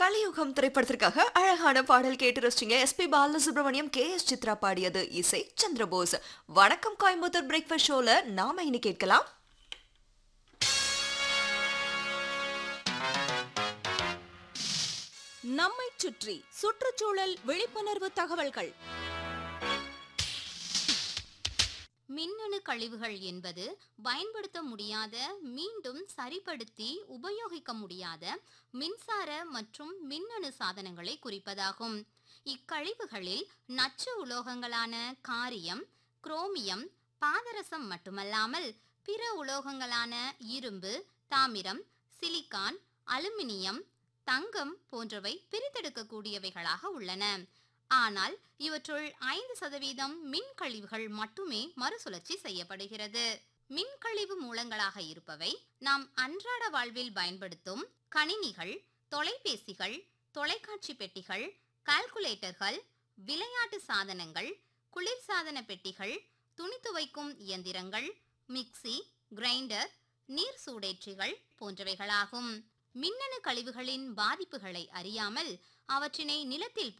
கலியுகம் திரைப்படத்திற்காக அழகான பாடல் கேட்டு ரசிச்சிங்க SP Balasubrahmanyam K S Chithra பாடியது இசை சந்திரபோஸ் வணக்கம் கோயம்புத்தூர் பிரேக்ஃபாஸ்ட் ஷோல நாம இனி கேட்கலாம் நம்மைச் சுற்றி சுற்றுச்சூழல் விழிப்புணர்வு தகவல்கள் மின்னணு கழிவுகள் என்பது பயன்படுத்த முடியாத மீண்டும் சரிப்படுத்தி உபயோகிக்க முடியாத மின்சார மற்றும் மின்னணு சாதனங்களை குறிப்பதாகும் இக்கழிவுகளில் நச்சு உலோகங்களான காரியம் குரோமியம் பாதரசம் மட்டுமல்லாமல் பிற உலோகங்களான இரும்பு தாமிரம் சிலிக்கான் அலுமினியம் தங்கம் போன்றவை பிரித்தெடுக்கக்கூடியவைகளாக உள்ளன ஆனால் இவற்றுள் ஐந்து சதவீதம் மின் கழிவுகள் மட்டுமே மறுசுழற்சி செய்யப்படுகிறது மின்கழிவு மூலங்களாக இருப்பவை நாம் அன்றாட வாழ்வில் பயன்படுத்தும் கணினிகள் தொலைபேசிகள் தொலைக்காட்சி பெட்டிகள் கால்குலேட்டர்கள் விளையாட்டு சாதனங்கள் குளிர்சாதன பெட்டிகள் துணி துவைக்கும் இயந்திரங்கள் மிக்சி கிரைண்டர் நீர் சூடேற்றிகள் போன்றவைகளாகும் மின்னணு கழிவுகளின் பாதிப்புகளை அறியாமல் அவற்றினை நிலத்தில்